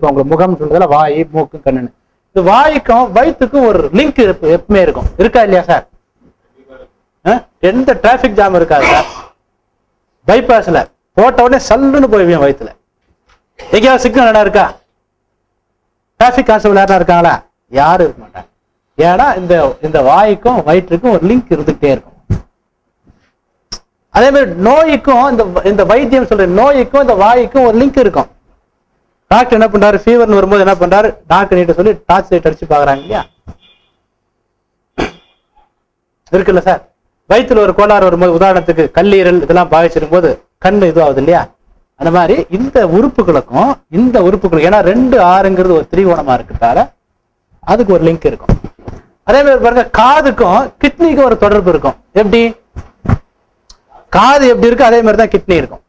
சொல்லியிருப்போம் உங்களுக்கு முகம் சொல்றதுல வாய் மூக்கு கண்ணுன்னு இந்த வாய்க்கும் வயிற்றுக்கும் ஒரு லிங்க் எப்பவுமே இருக்கும் இருக்கா இல்லையா சார் அஹ்? எந்த டிராபிக் ஜாம் இருக்காது சார் பைபாஸ்ல போட்ட உடனே சல்லுன்னு போய்வியும் வயிற்றுல எங்கேயாவது சிக்னல் இடம் இருக்கா டிராபிக் கான்ஸ்டபிள் யாரா இருக்காங்களா யாரும் இருக்க மாட்டாங்க ஏன்னா இந்த இந்த வாய்க்கும் வயிற்றுக்கும் ஒரு லிங்க் இருந்துகிட்டே இருக்கும் அதே மாதிரி நோய்க்கும் இந்த இந்த வைத்தியம் சொல்ற நோய்க்கும் இந்த வாய்க்கும் ஒரு லிங்க் இருக்கும் டாக்டர் என்ன பண்றாரு ஃபீவர்னு வரும்போது என்ன பண்றாரு டாக்டர் கிட்ட சொல்லி டார்ச் லைட் அடிச்சு பாக்குறாங்க இல்லையா இருக்குல்ல சார் வயித்துல ஒரு கோளாறு வரும்போது உதாரணத்துக்கு கல்லீரல் இதெல்லாம் பாதிச்சிருக்கும் போது கண் இதுவாகுது இல்லையா அந்த மாதிரி இந்த உறுப்புகளுக்கும் இந்த உறுப்புகளுக்கும் ஏன்னா ரெண்டு ஆறுங்கிறது ஒரு திரிகோணமா இருக்கிறதால அதுக்கு ஒரு லிங்க் இருக்கும் அதே மாதிரி பாருங்க காதுக்கும் கிட்னிக்கும் ஒரு தொடர்பு இருக்கும் எப்படி காது எப்படி இருக்கு அதே மாதிரி தான் கிட்னி இருக்கும்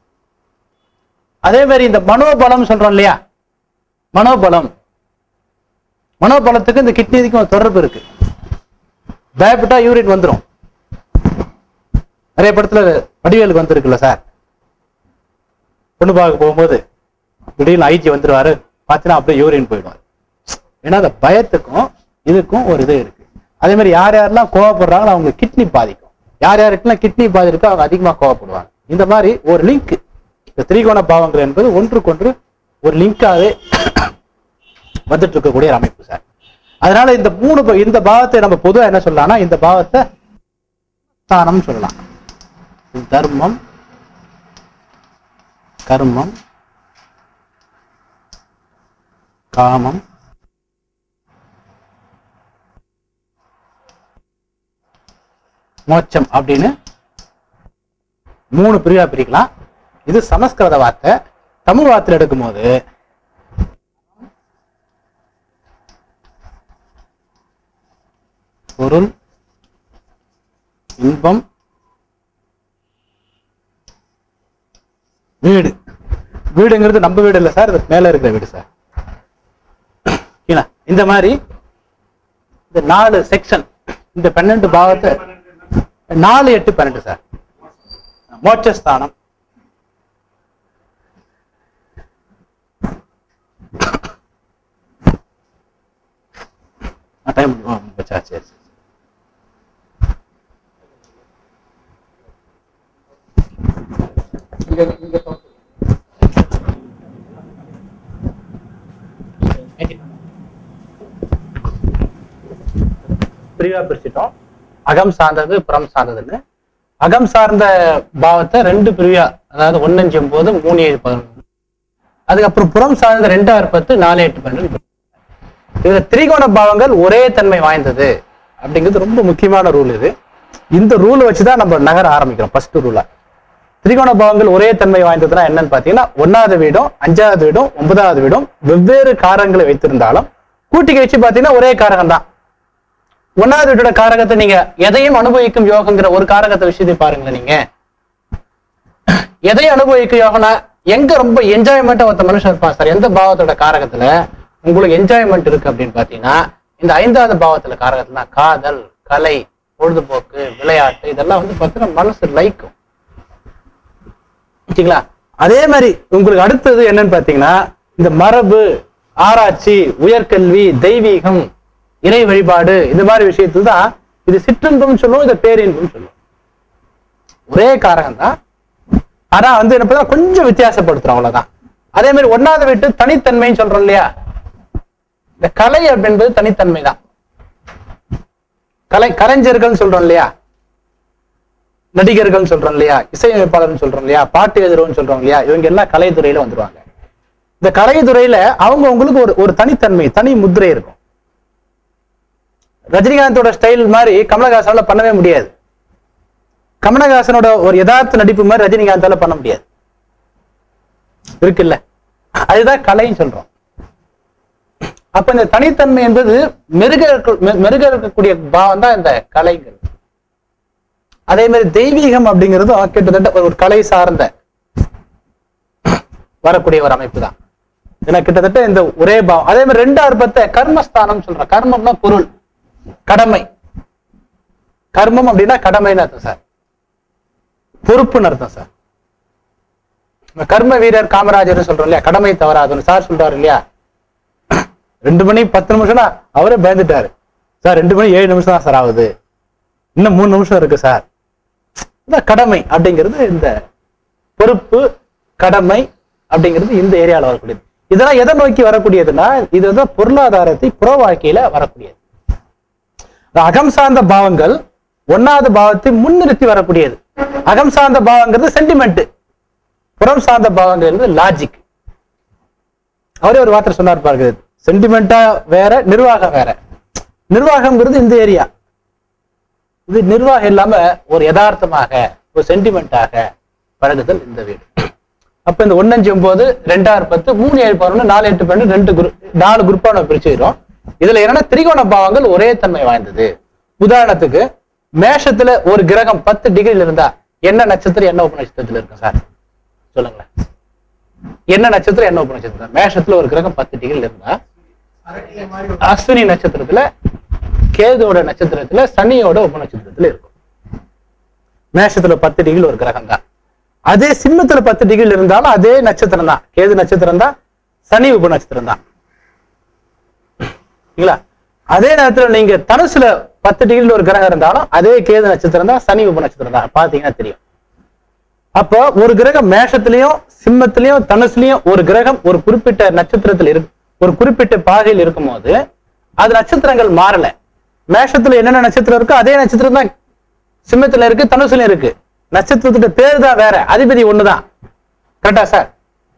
அதே மாதிரி இந்த மனோபலம் சொல்றோம் இல்லையா மனோபலம் மனோபலத்துக்கு இந்த கிட்னிக்கும் ஒரு தொடர்பு இருக்கு பயப்பட்டா யூரின் வந்துரும் நிறைய படத்துல வடிவேலுக்கு வந்திருக்குல்ல சார் பொண்ணு பார்க்க போகும்போது திடீர்னு ஐஜி வந்துருவாரு பார்த்தீங்கன்னா அப்படியே யூரின் போயிடுவார் ஏன்னா அந்த பயத்துக்கும் இதுக்கும் ஒரு இது இருக்கு அதே மாதிரி யார் யாரெல்லாம் கோவப்படுறாங்களோ அவங்க கிட்னி பாதிக்கும் யார் யாருக்கெல்லாம் கிட்னி பாதி இருக்கோ அவங்க அதிகமா கோவப்படுவாங்க இந்த மாதிரி ஒரு லிங்க் இந்த திரிகோண பாவங்கள் என்பது ஒன்றுக்கொன்று ஒரு லிங்காவே வந்துட்டு இருக்கக்கூடிய ஒரு அமைப்பு சார் அதனால இந்த மூணு பா- இந்த பாவத்தை நம்ம பொதுவா என்ன சொல்லலாம்னா இந்த பாவத்தை ஸ்தானம் சொல்லலாம் தர்மம் கர்மம் காமம் மோட்சம் அப்படின்னு மூணு பிரிவா பிரிக்கலாம் இது சமஸ்கிருத வார்த்தை தமிழ் வார்த்தையில் எடுக்கும்போது பொருள் இன்பம் வீடு வீடுங்கிறது நம்ம வீடு இல்லை சார் இது மேல இருக்கிற வீடு சார் ஓகேங்களா? இந்த மாதிரி இந்த நாலு செக்ஷன் இந்த பன்னெண்டு பாவத்தை நாலு எட்டு பன்னெண்டு சார் மோட்சஸ்தானம் டைம் சரி சரி பிரிவா பிரிச்சிட்டோம் அகம் சார்ந்தது புறம் சார்ந்ததுன்னு அகம் சார்ந்த பாவத்தை ரெண்டு பிரிவா அதாவது ஒன்னஞ்சு ஒன்பது மூணு ஏழு பதினொன்று அதுக்கப்புறம் புறம் சார்ந்த ரெண்டாயிரம் பத்து நாலு எட்டு பன்னெண்டு இதுல திரிகோண பாவங்கள் ஒரே தன்மை வாய்ந்தது அப்படிங்கிறது ரொம்ப முக்கியமான ரூல் இது இந்த ரூலை வச்சுதான் நம்ம நகர ஆரம்பிக்கிறோம் ஃபர்ஸ்ட் ரூலா திரிகோண பாவங்கள் ஒரே தன்மை வாய்ந்ததுன்னா என்னன்னு பாத்தீங்கன்னா ஒன்னாவது வீடும் அஞ்சாவது வீடும் ஒன்பதாவது வீடும் வெவ்வேறு காரங்களை வைத்திருந்தாலும் கூட்டி கழிச்சு பாத்தீங்கன்னா ஒரே காரகம் தான் ஒன்னாவது வீட்டோட காரகத்தை நீங்க எதையும் அனுபவிக்கும் யோகங்கிற ஒரு காரகத்தை விஷயத்தை பாருங்களேன் நீங்க எதையும் அனுபவிக்கும் யோகம்னா எங்க ரொம்ப என்ஜாய்மெண்டா ஒருத்த மனுஷன் இருப்பான் சார் எந்த பாவத்தோட காரகத்துல உங்களுக்கு என்ஜாய்மெண்ட் இருக்கு அப்படின்னு பாத்தீங்கன்னா இந்த ஐந்தாவது பாவத்துல காரகத்துல காதல் கலை பொழுதுபோக்கு விளையாட்டு இதெல்லாம் வந்து பாத்தீங்கன்னா மனசு லைக்கும் ஓகேங்களா அதே மாதிரி உங்களுக்கு அடுத்தது என்னன்னு பாத்தீங்கன்னா இந்த மரபு ஆராய்ச்சி உயர்கல்வி தெய்வீகம் இறை வழிபாடு இந்த மாதிரி விஷயத்துல தான் இது சிற்றின்பம் சொல்லுவோம் இதை பேரின்பம் சொல்லுவோம் ஒரே காரகம் தான் ஆனா வந்து என்ன பண்ணா கொஞ்சம் வித்தியாசப்படுத்துறோம் அவ்வளவுதான் அதே மாதிரி ஒன்னாவது வீட்டு தனித்தன்மைன்னு சொல்றோம் இல்லையா இந்த கலை அப்படின்றது தனித்தன்மை தான் கலை கலைஞர்கள் சொல்றோம் இல்லையா நடிகர்கள் சொல்றோம் இல்லையா இசையமைப்பாளர்னு சொல்றோம் இல்லையா பாட்டு எழுதுறோம்னு சொல்றோம் இல்லையா இவங்க எல்லாம் கலைத்துறையில வந்துருவாங்க இந்த கலைத்துறையில அவங்க உங்களுக்கு ஒரு ஒரு தனித்தன்மை தனி முத்திரை இருக்கும் ரஜினிகாந்தோட ஸ்டைல் மாதிரி கமலஹாசனால பண்ணவே முடியாது கமலஹாசனோட ஒரு யதார்த்த நடிப்பு மாதிரி ரஜினிகாந்தால பண்ண முடியாது இருக்குல்ல அதுதான் கலைன்னு சொல்றோம் அப்ப இந்த தனித்தன்மை என்பது மெருக இருக்க- மெ- மெருக இருக்கக்கூடிய பாவம் தான் இந்த கலைங்கிறது அதே மாதிரி தெய்வீகம் அப்படிங்கிறதும் கிட்டத்தட்ட ஒரு- ஒரு கலை சார்ந்த வரக்கூடிய ஒரு அமைப்பு தான் ஏன்னா கிட்டத்தட்ட இந்த ஒரே பாவம் அதே மாதிரி ரெண்டு அற்பத்தை கர்மஸ்தானம் சொல்றோம் கர்மம்னா பொருள் கடமை கர்மம் அப்படின்னா கடமைன்னு அர்த்தம் சார் பொறுப்புன்னு அர்த்தம் சார் நம்ம கர்ம வீரர் காமராஜர் சொல்றோம் இல்லையா கடமை தவறாதுன்னு சார் சொல்றாரு இல்லையா ரெண்டு மணி பத்து நிமிஷம்னா அவரே பயந்துட்டாரு சார் ரெண்டு மணி ஏழு நிமிஷம் தான் சார் ஆகுது இன்னும் மூணு நிமிஷம் இருக்கு சார் இந்த கடமை அப்படிங்கிறது இந்த பொறுப்பு கடமை அப்படிங்கிறது இந்த ஏரியால வரக்கூடியது இதெல்லாம் எதை நோக்கி வரக்கூடியதுன்னா இது வந்து பொருளாதாரத்தை புற வாழ்க்கையில வரக்கூடியது இந்த அகம் சார்ந்த பாவங்கள் ஒன்னாவது பாவத்தை முன்னிறுத்தி வரக்கூடியது அகம் சார்ந்த பாவங்கிறது சென்டிமெண்ட் புறம் சார்ந்த பாவங்கிறது லாஜிக் அவரே ஒரு வார்த்தை சொன்னார் பாருங்க சென்டிமெண்டா வேற நிர்வாகம் வேற நிர்வாகம்ங்கிறது இந்த ஏரியா இது நிர்வாகம் இல்லாம ஒரு யதார்த்தமாக ஒரு சென்டிமெண்டாக பழகுதல் இந்த வீடு அப்ப இந்த ஒன்னஞ்சு ஒன்பது ரெண்டாயிரம் பத்து மூணு ஏழு பதினொன்று நாலு எட்டு பன்னெண்டு ரெண்டு குரூப் நாலு குரூப்பா நம்ம பிரிச்சுக்கிறோம் இதுல என்னன்னா திரிகோண பாவங்கள் ஒரே தன்மை வாய்ந்தது உதாரணத்துக்கு மேஷத்துல ஒரு கிரகம் பத்து டிகிரில இருந்தா என்ன நட்சத்திரம் என்ன உப நட்சத்திரத்துல இருக்கும் சார் சொல்லுங்களேன் என்ன நட்சத்திரம் என்ன உப நட்சத்திரம் மேஷத்துல ஒரு கிரகம் பத்து டிகிரில இருந்தா அஸ்வினி நட்சத்திரத்துல கேதுவோட நட்சத்திரத்துல சனியோட உப நட்சத்திரத்துல இருக்கும் மேஷத்துல பத்து டிகிரில ஒரு கிரகம் தான் அதே சிம்மத்துல பத்து டிகிரில இருந்தாலும் அதே நட்சத்திரம் தான் கேது நட்சத்திரம் தான் சனி உப நட்சத்திரம் தான் சரிங்களா அதே நேரத்துல நீங்க தனுசுல பத்து டிகிரில ஒரு கிரகம் இருந்தாலும் அதே கேது நட்சத்திரம் தான் சனி உப நட்சத்திரம் தான் பாத்தீங்கன்னா தெரியும் அப்போ ஒரு கிரகம் மேஷத்திலையும் சிம்மத்திலையும் தனுசுலயும் ஒரு கிரகம் ஒரு குறிப்பிட்ட நட்சத்திரத்தில் இருக்கு ஒரு குறிப்பிட்ட பாகையில் இருக்கும்போது அது நட்சத்திரங்கள் மாறல மேஷத்துல என்னென்ன நட்சத்திரம் இருக்கோ அதே நட்சத்திரம் தான் சிம்மத்துல இருக்கு தனுசுலயும் இருக்கு நட்சத்திரத்துக்கு பேர் தான் வேற அதிபதி ஒண்ணுதான் கரெக்டா சார்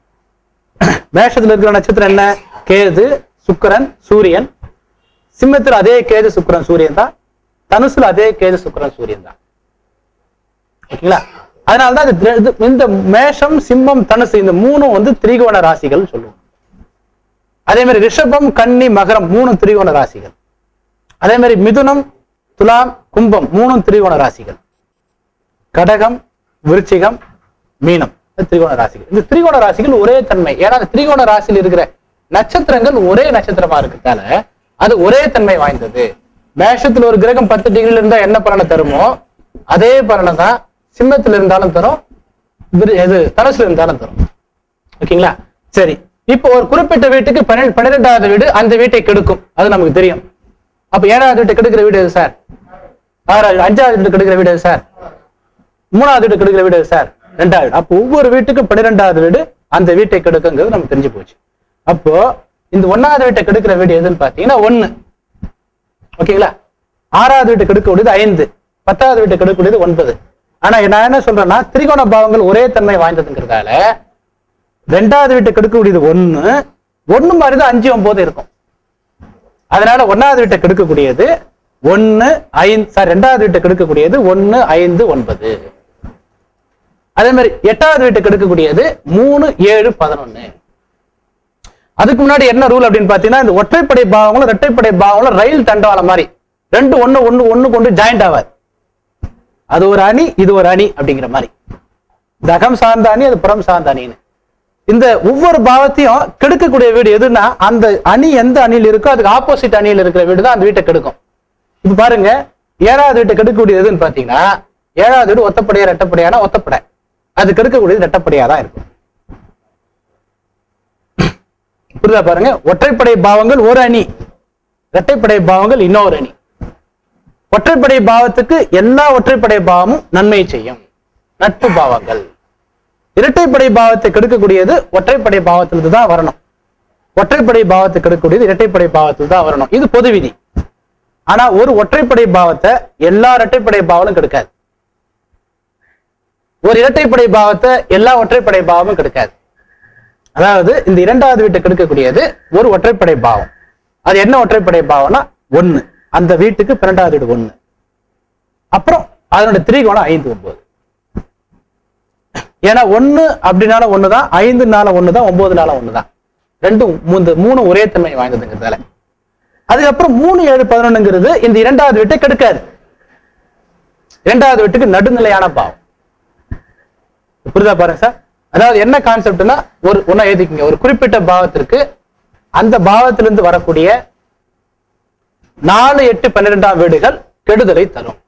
மேஷத்துல இருக்கிற நட்சத்திரம் என்ன கேது சுக்கிரன் சூரியன் சிம்மத்துல அதே கேது சுக்கிரன் சூரியன் தான் தனுசுல அதே கேது சுக்கிரன் சூரியன் தான் ஓகேங்களா அதனாலதான் இது திர- இது- இந்த மேஷம் சிம்மம் தனுசு இந்த மூணும் வந்து திரிகோண ராசிகள் சொல்லுவோம் அதே மாதிரி ரிஷபம் கன்னி மகரம் மூணும் திரிகோண ராசிகள் அதே மாதிரி மிதுனம் துலாம் கும்பம் மூணும் திரிகோண ராசிகள் கடகம் விருச்சிகம் மீனம் இது திரிகோண ராசிகள் இந்த திரிகோண ராசிகள் ஒரே தன்மை ஏன்னா அந்த திரிகோண ராசியில் இருக்கிற நட்சத்திரங்கள் ஒரே நட்சத்திரமா இருக்கிறதால அது ஒரே தன்மை வாய்ந்தது மேஷத்துல ஒரு கிரகம் பத்து டிகிரில இருந்தா என்ன பலனை தருமோ அதே பலனை தான் சிம்மத்துல இருந்தாலும் தரும் விரு- இது தனுசுல இருந்தாலும் தரும் ஓகேங்களா சரி இப்போ ஒரு குறிப்பிட்ட வீட்டுக்கு பன்னிரெண்டு பன்னிரெண்டாவது வீடு அந்த வீட்டை கெடுக்கும் அது நமக்கு தெரியும் அப்ப ஏழாவது வீட்டை கெடுக்கிற வீடு எது சார் ஆறாவது அஞ்சாவது வீட்டு கெடுக்கிற வீடு எது சார் மூணாவது வீட்டு கெடுக்கிற வீடு எது சார் ரெண்டாவது அப்போ ஒவ்வொரு வீட்டுக்கும் பன்னிரெண்டாவது வீடு அந்த வீட்டை கெடுக்குங்கிறது நமக்கு தெரிஞ்சு போச்சு அப்போ இந்த ஒன்னாவது வீட்டை கெடுக்கிற வீடு எதுன்னு பாத்தீங்கன்னா ஒண்ணு ஓகேங்களா ஆறாவது வீட்டை கெடுக்கக்கூடியது ஐந்து பத்தாவது வீட்டை கெடுக்கக்கூடியது ஒன்பது ஆனா நான் என்ன சொல்றேன்னா திரிகோண பாவங்கள் ஒரே தன்மை வாய்ந்ததுங்கிறதால ரெண்டாவது வீட்டை கெடுக்கக்கூடியது ஒண்ணு ஒண்ணு மாதிரிதான் அஞ்சு ஒன்பது இருக்கும் அதனால ஒன்னாவது வீட்டை கெடுக்கக்கூடியது ஒண்ணு ஐந்து சாரி ரெண்டாவது வீட்டை கெடுக்கக்கூடியது ஒண்ணு ஐந்து ஒன்பது அதே மாதிரி எட்டாவது வீட்டை கெடுக்கக்கூடியது மூணு ஏழு பதினொன்னு அதுக்கு முன்னாடி என்ன ரூல் அப்படின்னு பாத்தீங்கன்னா இந்த ஒற்றைப்படை பாவங்களும் இரட்டைப்படை பாவங்களும் ரயில் தண்டவாளம் மாதிரி ரெண்டு ஒண்ணு ஒண்ணு ஒண்ணு கொண்டு ஜாயிண்ட் ஆகாது அது ஒரு அணி இது ஒரு அணி அப்படிங்கிற மாதிரி இந்த அகம் சார்ந்த அணி அது புறம் சார்ந்த அணின்னு இந்த ஒவ்வொரு பாவத்தையும் கெடுக்கக்கூடிய வீடு எதுன்னா அந்த அணி எந்த அணியில் இருக்கோ அதுக்கு ஆப்போசிட் அணியில் இருக்கிற வீடு தான் அந்த வீட்டை கெடுக்கும் இப்ப பாருங்க ஏழாவது வீட்டை கெடுக்கக்கூடியது எதுன்னு பாத்தீங்கன்னா ஏழாவது வீடு ஒத்தப்படையா ரெட்டப்படையானா ஒத்தப்படை அது கெடுக்கக்கூடியது ரெட்டப்படையா தான் இருக்கும் புரியுதா பாருங்க ஒற்றைப்படை பாவங்கள் ஒரு அணி இரட்டைப்படை பாவங்கள் இன்னொரு அணி ஒற்றைப்படை பாவத்துக்கு எல்லா ஒற்றைப்படை பாவமும் நன்மை செய்யும் நட்பு பாவங்கள் இரட்டைப்படை பாவத்தை கெடுக்கக்கூடியது ஒற்றைப்படை பாவத்திலிருந்து தான் வரணும் ஒற்றைப்படை பாவத்தை கெடுக்கக்கூடியது இரட்டைப்படை பாவத்தில் தான் வரணும் இது பொது விதி ஆனா ஒரு ஒற்றைப்படை பாவத்தை எல்லா இரட்டைப்படை பாவங்களும் கெடுக்காது ஒரு இரட்டைப்படை பாவத்தை எல்லா ஒற்றைப்படை பாவமும் கெடுக்காது அதாவது இந்த இரண்டாவது வீட்டை கெடுக்கக்கூடியது ஒரு ஒற்றைப்படை பாவம் அது என்ன ஒற்றைப்படை பாவம்னா ஒண்ணு அந்த வீட்டுக்கு பன்னெண்டாவது வீடு ஒண்ணு அப்புறம் அதனுடைய திரிகோணம் ஐந்து ஒன்பது ஏன்னா ஒண்ணு அப்படினால ஒண்ணுதான் ஐந்துனால ஒண்ணுதான் ஒன்பதுனால ஒண்ணுதான் ரெண்டும் மூன்று மூணு ஒரே தன்மை வாய்ந்ததுங்கிறதால அதுக்கப்புறம் மூணு ஏழு பதினொன்னுங்கிறது இந்த இரண்டாவது வீட்டை கெடுக்காது இரண்டாவது வீட்டுக்கு நடுநிலையான பாவம் புரியுதா பாருங்க சார் அதாவது என்ன கான்செப்ட்னா ஒரு ஒன்னா எழுதிக்கங்க ஒரு குறிப்பிட்ட பாவத்திற்கு அந்த பாவத்திலிருந்து வரக்கூடிய நாலு எட்டு பன்னிரெண்டாம் வீடுகள் கெடுதலை தரும்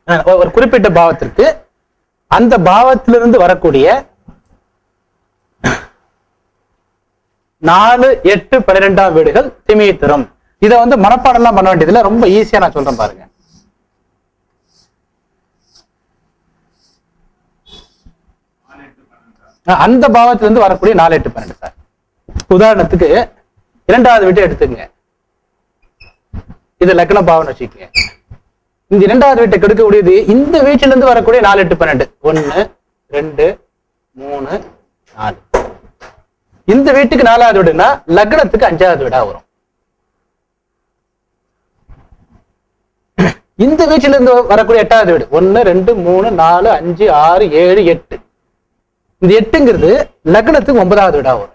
அஹ் ஒரு குறிப்பிட்ட பாவத்திற்கு அந்த பாவத்திலிருந்து வரக்கூடிய நாலு எட்டு பன்னிரெண்டாம் வீடுகள் திமியை தரும் இதை வந்து மனப்பாடம் எல்லாம் பண்ண வேண்டியதில்லை ரொம்ப ஈஸியா நான் சொல்றேன் பாருங்க அஹ் அந்த பாவத்திலிருந்து வரக்கூடிய நாலு எட்டு பன்னெண்டு சார் உதாரணத்துக்கு இரண்டாவது வீட்டை எடுத்துக்கங்க இது லக்ன பாவம்னு வச்சுக்கோங்க இந்த இரண்டாவது வீட்டை கெடுக்கக்கூடியது இந்த வீட்டில இருந்து வரக்கூடிய நாலு எட்டு பன்னெண்டு ஒன்னு ரெண்டு மூணு நாலு இந்த வீட்டுக்கு நாலாவது வீடுனா லக்னத்துக்கு அஞ்சாவது வீடா வரும் இந்த வீட்டில இருந்து வரக்கூடிய எட்டாவது வீடு ஒன்னு ரெண்டு மூணு நாலு அஞ்சு ஆறு ஏழு எட்டு இந்த எட்டுங்கிறது லக்னத்துக்கு ஒன்பதாவது வீடா வரும்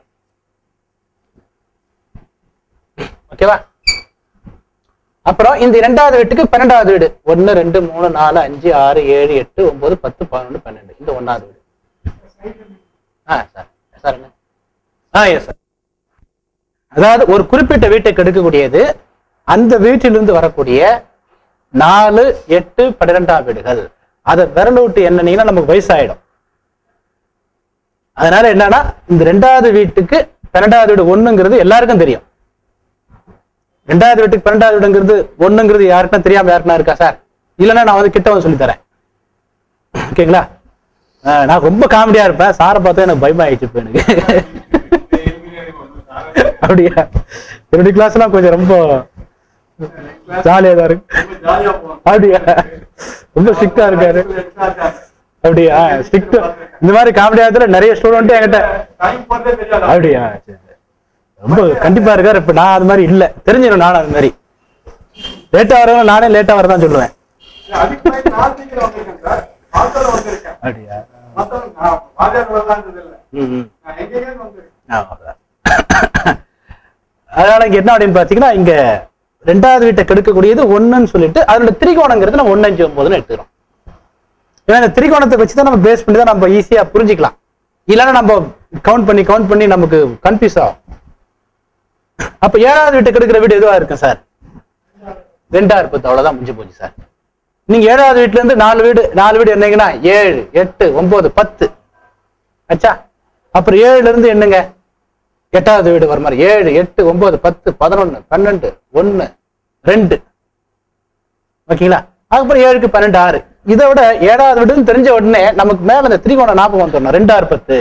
ஓகேவா அப்புறம் இந்த இரண்டாவது வீட்டுக்கு பன்னெண்டாவது வீடு ஒன்னு ரெண்டு மூணு நாலு அஞ்சு ஆறு ஏழு எட்டு ஒன்பது பத்து பதினொன்று பன்னெண்டு இந்த ஒன்னாவது வீடு ஆ சார் சார் என்ன ஆ எஸ் சார் அதாவது ஒரு குறிப்பிட்ட வீட்டை கெடுக்கக்கூடியது அந்த வீட்டிலிருந்து வரக்கூடிய நாலு எட்டு பன்னிரெண்டாம் வீடுகள் அதை விரல் விட்டு எண்ணனீங்கன்னா நமக்கு வயசாயிடும் அதனால என்னன்னா இந்த ரெண்டாவது வீட்டுக்கு பன்னெண்டாவது வீடு ஒண்ணுங்கிறது எல்லாருக்கும் தெரியும் ரெண்டாவது வீட்டுக்கு பன்னெண்டாவது வீடுங்கிறது ஒண்ணுங்கிறது யாருக்கும் தெரியாம யாருக்குனா இருக்கா சார் இல்லைன்னா நான் வந்து கிட்ட வந்து சொல்லி தரேன் ஓகேங்களா ஆஹ் நான் ரொம்ப காமெடியா இருப்பேன் சாரை பார்த்தா எனக்கு பயமா ஆயிடுச்சு இப்ப எனக்கு அப்படியா என்னுடைய கிளாஸ் எல்லாம் கொஞ்சம் ரொம்ப ஜாலியா தான் இருக்கு அப்படியா ரொம்ப ஸ்ட்ரிக்டா இருக்காரு அப்படியா ஸ்ட்ரிக்ட் இந்த மாதிரி காமெடியாத்துல நிறைய ஸ்டூடெண்ட் என்கிட்ட அப்படியா சரி, சரி. ரொம்ப கண்டிப்பா இருக்காரு இப்ப நான் அது மாதிரி இல்ல தெரிஞ்சிடும் நானும் அது மாதிரி லேட்டா வரவங்க நானே லேட்டா வரதான் சொல்லுவேன் அப்படியா ம், ம். ஆமா சார். அதனால இங்க என்ன அப்படின்னு பாத்தீங்கன்னா இங்க ரெண்டாவது வீட்டை கெடுக்கக்கூடியது ஒண்ணுன்னு சொல்லிட்டு அதோட திரிகோணங்கிறது நம்ம ஒன்னு அஞ்சு ஒன்பதுன்னு எடுத்துக்கிறோம் ஏன்னா இந்த திரிகோணத்தை வச்சு தான் நம்ம பேஸ் பண்ணி தான் நம்ம ஈஸியா புரிஞ்சுக்கலாம் இல்லைன்னா நம்ம கவுண்ட் பண்ணி கவுண்ட் பண்ணி நமக்கு கன்ஃபியூஸ் ஆகும் அப்ப ஏழாவது வீட்டை கெடுக்கிற வீடு எதுவா இருக்கும் சார் ரெண்டா இருப்பது அவ்வளவுதான் முடிஞ்சு போச்சு சார் நீங்க ஏழாவது வீட்டுல இருந்து நாலு வீடு நாலு வீடு என்னங்கன்னா ஏழு எட்டு ஒன்பது பத்து ஆச்சா அப்புறம் ஏழுல இருந்து என்னங்க எட்டாவது வீடு வர மாதிரி ஏழு எட்டு ஒன்பது பத்து பதினொன்னு பன்னெண்டு ஒன்னு ரெண்டு ஓகேங்களா அதுக்கப்புறம் ஏழுக்கு பன்னெண்டு ஆறு இதை விட ஏழாவது வீடுன்னு தெரிஞ்ச உடனே நமக்கு மேல இந்த திரிகோண ஞாபகம் வந்துடணும் ரெண்டாறு பத்து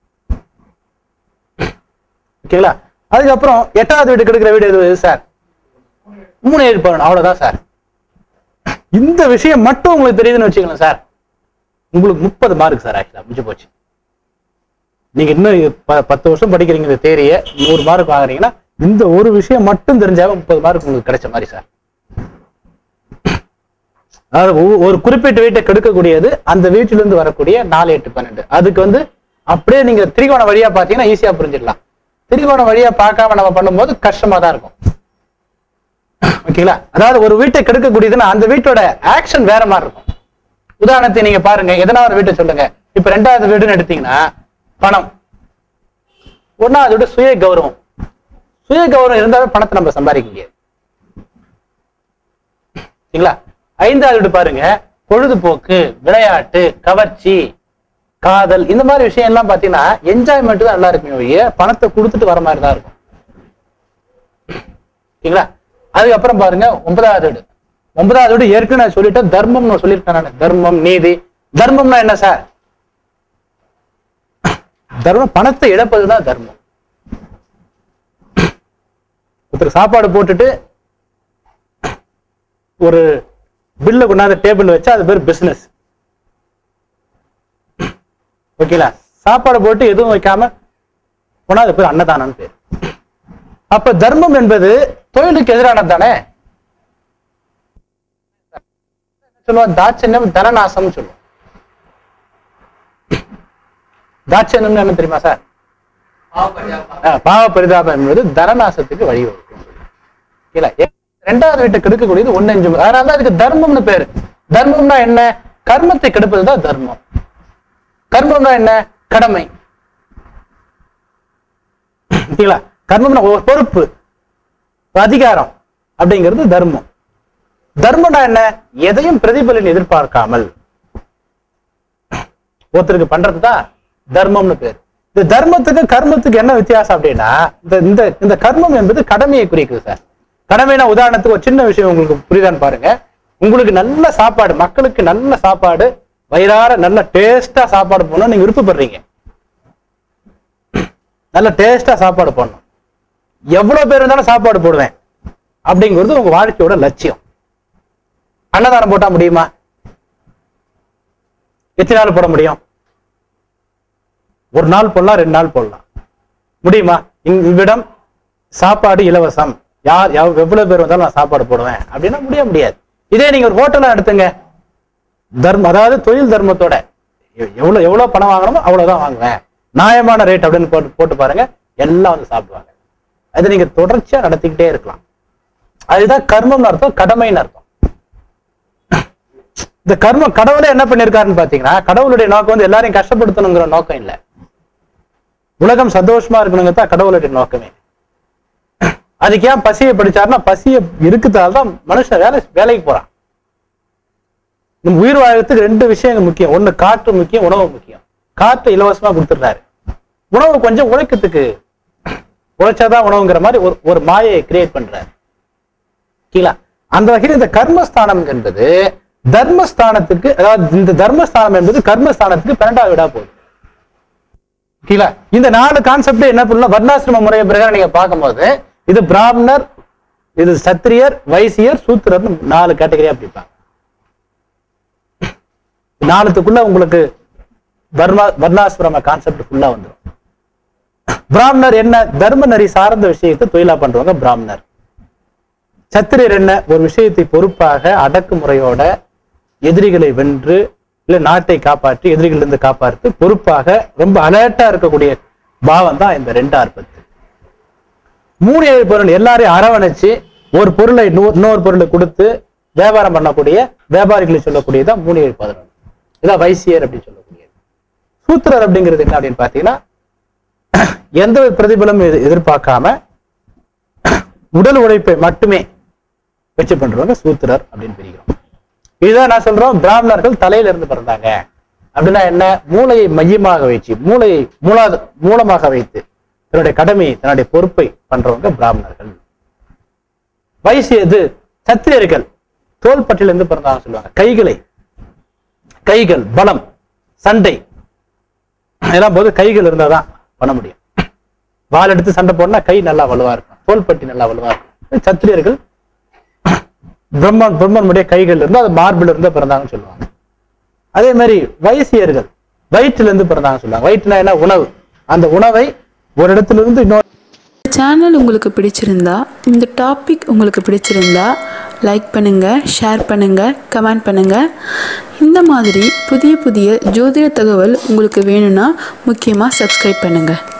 ஓகேங்களா அதுக்கப்புறம் எட்டாவது வீடு கெடுக்கிற வீடு எது சார் மூணு ஏழு பதினொன்று அவ்வளவுதான் சார் இந்த விஷயம் மட்டும் உங்களுக்கு தெரியுதுன்னு வச்சுக்கலாம் சார் உங்களுக்கு முப்பது மார்க் சார் ஆக்சுவலா முடிஞ்சு போச்சு நீங்க இன்னும் இது ப- பத்து வருஷம் படிக்கிறீங்க இந்த தேரிய நூறு மார்க் வாங்குறீங்கன்னா இந்த ஒரு விஷயம் மட்டும் தெரிஞ்சாவே முப்பது மார்க் உங்களுக்கு கிடைச்ச மாதிரி சார் அதாவது ஒவ்வொரு- ஒரு குறிப்பிட்ட வீட்டை கெடுக்கக்கூடியது அந்த வீட்டிலிருந்து வரக்கூடிய நாலு எட்டு பன்னெண்டு அதுக்கு வந்து அப்படியே நீங்க திரிகோண வழியா பாத்தீங்கன்னா ஈஸியா புரிஞ்சிடலாம் திரிகோண வழியா பார்க்காம நம்ம பண்ணும்போது கஷ்டமா தான் இருக்கும் ஓகேங்களா அதாவது ஒரு வீட்டை கெடுக்கக்கூடியதுன்னா அந்த வீட்டோட ஆக்ஷன் வேற மாதிரி இருக்கும் உதாரணத்தை நீங்க பாருங்க எதனா ஒரு வீட்டை சொல்லுங்க இப்ப ரெண்டாவது வீடுன்னு எடுத்தீங்கன்னா பணம் ஒன்னாவது வீடு சுய கௌரவம் சுய கௌரவம் இருந்தாவே பணத்தை நம்ம சம்பாதிக்க முடியாது சரிங்களா ஐந்தாவது வீடு பாருங்க பொழுதுபோக்கு விளையாட்டு கவர்ச்சி காதல் இந்த மாதிரி விஷயம் எல்லாம் பாத்தீங்கன்னா என்ஜாய்மெண்ட் தான் நல்லா இருக்குமே ஒழிய பணத்தை கொடுத்துட்டு வர மாதிரி தான் இருக்கும் சரிங்களா அதுக்கப்புறம் பாருங்க ஒன்பதாவது வீடு ஒன்பதாவது வீடு ஏற்கனவே நான் சொல்லிட்டேன் தர்மம்னு சொல்லியிருக்கேன் நான் தர்மம் நீதி தர்மம்னா என்ன சார் தர்மம் பணத்தை இழப்பதுதான் தர்மம் ஒருத்தர் சாப்பாடு போட்டுட்டு ஒரு பில்ல கொண்டாந்து டேபிள் வச்சா அது பேர் பிசினஸ் ஓகேங்களா சாப்பாடு போட்டு எதுவும் வைக்காம போனா அது பேர் அன்னதானம் பேர் அப்ப தர்மம் என்பது தொழிலுக்கு எதிரானது தானே சொல்லுவோம் தாட்சண்யம் தனநாசம் சொல்லுவோம் தாட்சண்யம்னு என்ன தெரியுமா சார் ஆஹ், பாவ பரிதாபம் என்பது தனநாசத்துக்கு வழிவகுக்கும் இல்ல ரெண்டாவது வீட்டை கெடுக்கக்கூடியது ஒன்னு அஞ்சு அதனால தான் அதுக்கு தர்மம்னு பேரு தர்மம்னா என்ன கர்மத்தை கெடுப்பதுதான் தர்மம் கர்மம்னா என்ன கடமை ஓகேங்களா கர்மம்னா ஒரு பொறுப்பு அதிகாரம் அப்படிங்கிறது தர்மம் தர்மம்னா என்ன எதையும் பிரதிபலன் எதிர்பார்க்காமல் ஒருத்தருக்கு பண்றது தான் தர்மம்னு பேர் இந்த தர்மத்துக்கு கர்மத்துக்கு என்ன வித்தியாசம் அப்படின்னா இந்த இந்த இந்த கர்மம் என்பது கடமையை குறிக்குது சார் கடமைனா உதாரணத்துக்கு ஒரு சின்ன விஷயம் உங்களுக்கு புரியுதான்னு பாருங்க உங்களுக்கு நல்ல சாப்பாடு மக்களுக்கு நல்ல சாப்பாடு வயிறார நல்ல டேஸ்டா சாப்பாடு போடணும் நீங்க விருப்பப்படுறீங்க நல்ல டேஸ்டா சாப்பாடு போடணும் எவ்வளவு பேர் இருந்தாலும் சாப்பாடு போடுவேன் அப்படிங்கிறது உங்க வாழ்க்கையோட லட்சியம் அன்னதானம் போட்டா முடியுமா எத்தனை நாள் போட முடியும் ஒரு நாள் போடலாம் ரெண்டு நாள் போடலாம் முடியுமா இங் இவ்விடம் சாப்பாடு இலவசம் யார் யார் எவ்வளவு பேர் வந்தாலும் நான் சாப்பாடு போடுவேன் அப்படின்னா முடிய முடியாது இதே நீங்க ஒரு ஹோட்டலா எடுத்துங்க தர்மம் அதாவது தொழில் தர்மத்தோட எவ்- எவ்வளவு எவ்வளவு பணம் வாங்கணுமோ அவ்வளவுதான் வாங்குவேன் நியாயமான ரேட் அப்படின்னு போட்டு போட்டு பாருங்க எல்லாம் வந்து சாப்பிடுவாங்க அது நீங்க தொடர்ச்சியா நடத்திக்கிட்டே இருக்கலாம் அதுதான் கர்மம்னு அர்த்தம் கடமைன்னு அர்த்தம் இந்த கர்மம் கடவுளே என்ன பண்ணிருக்காருன்னு பாத்தீங்கன்னா கடவுளுடைய நோக்கம் வந்து எல்லாரையும் கஷ்டப்படுத்தணுங்கிற நோக்கம் இல்ல உலகம் சந்தோஷமா இருக்கணுங்க தான் கடவுளுடைய நோக்கமே அதுக்கு ஏன் பசியை படிச்சாருன்னா பசியை இருக்குதால தான் மனுஷன் வேலை வேலைக்கு போறான் நம்ம உயிர் வாழ்றதுக்கு ரெண்டு விஷயங்கள் முக்கியம் ஒண்ணு காற்று முக்கியம் உணவு முக்கியம் காற்று இலவசமா கொடுத்துடுறாரு உணவு கொஞ்சம் உழைக்கிறதுக்கு உழைச்சாதான் உணவுங்கிற மாதிரி ஒரு ஒரு மாயையை கிரியேட் பண்றாரு கீழே அந்த வகையில் இந்த கர்மஸ்தானம் என்பது தர்மஸ்தானத்துக்கு அதாவது இந்த தர்மஸ்தானம் என்பது கர்மஸ்தானத்துக்கு பன்னெண்டாவது விடா போகுது கீழே இந்த நாலு கான்செப்ட் என்ன பண்ணலாம் வர்ணாசிரம முறையை பிரகாரம் நீங்க பார்க்கும்போது இது பிராமணர் இது சத்திரியர் வைசியர் சூத்திரர்னு நாலு கேட்டகரியா பிரிப்பாங்க நாலுத்துக்குள்ள உங்களுக்கு வர்மா வர்ணாசிரம கான்செப்ட் ஃபுல்லா வந்துடும் பிராமணர் என்ன தர்ம நெறி சார்ந்த விஷயத்தை தொழிலா பண்றவங்க பிராமணர் சத்திரியர் என்ன ஒரு விஷயத்தை பொறுப்பாக அடக்குமுறையோட எதிரிகளை வென்று இல்ல நாட்டை காப்பாற்றி எதிரிகளிலிருந்து காப்பாற்றி பொறுப்பாக ரொம்ப அலர்ட்டா இருக்கக்கூடிய பாவம் தான் இந்த ரெண்டார் பத்து மூணு ஏழு பொருள் எல்லாரையும் அரவணைச்சு ஒரு பொருளை இன்னொரு இன்னொரு பொருளை கொடுத்து வியாபாரம் பண்ணக்கூடிய வியாபாரிகளை சொல்லக்கூடியதான் மூணு ஏழு பதினொன்று இதான் வைசியர் அப்படின்னு சொல்லக்கூடியது சூத்திரர் அப்படிங்கிறது என்ன அப்படின்னு பாத்தீங்கன்னா எந்த ஒரு பிரதிபலமும் எதிர்- எதிர்பார்க்காம உடல் உழைப்பை மட்டுமே வச்சு பண்றவங்க சூத்திரர் அப்படின்னு பிரிக்கிறோம் இதுதான் நான் சொல்றோம் பிராமணர்கள் தலையில இருந்து பிறந்தாங்க அப்படின்னா என்ன மூளையை மையமாக வச்சு மூளையை மூலா மூலமாக வைத்து தன்னுடைய கடமையை தன்னுடைய பொறுப்பை பண்றவங்க பிராமணர்கள் வைசிய இது சத்திரியர்கள் தோள்பட்டில இருந்து பிறந்தாங்க சொல்லுவாங்க கைகளை கைகள் பலம் சண்டை இதெல்லாம் போது கைகள் இருந்தாதான் பண்ண முடியும் வாள் எடுத்து சண்டை போடனா கை நல்லா வலுவா இருக்கும் தோள்பட்டி நல்லா வலுவா இருக்கும் சத்திரியர்கள் பிரம்மன் பிரம்மனுடைய கைகள் இருந்து அது மார்பில் இருந்து பிறந்தாங்கன்னு சொல்லுவாங்க அதே மாதிரி வைசியர்கள் வயிற்றுல இருந்து பிறந்தாங்க சொல்லுவாங்க வயிற்றுனா என்ன உணவு அந்த உணவை ஒரு இடத்துல இருந்து இன்னொரு சேனல் உங்களுக்கு பிடிச்சிருந்தா இந்த டாபிக் உங்களுக்கு பிடிச்சிருந்தா லைக் பண்ணுங்கள் ஷேர் பண்ணுங்கள் கமெண்ட் பண்ணுங்கள் இந்த மாதிரி புதிய புதிய ஜோதிட தகவல் உங்களுக்கு வேணும்னா முக்கியமாக சப்ஸ்கிரைப் பண்ணுங்கள்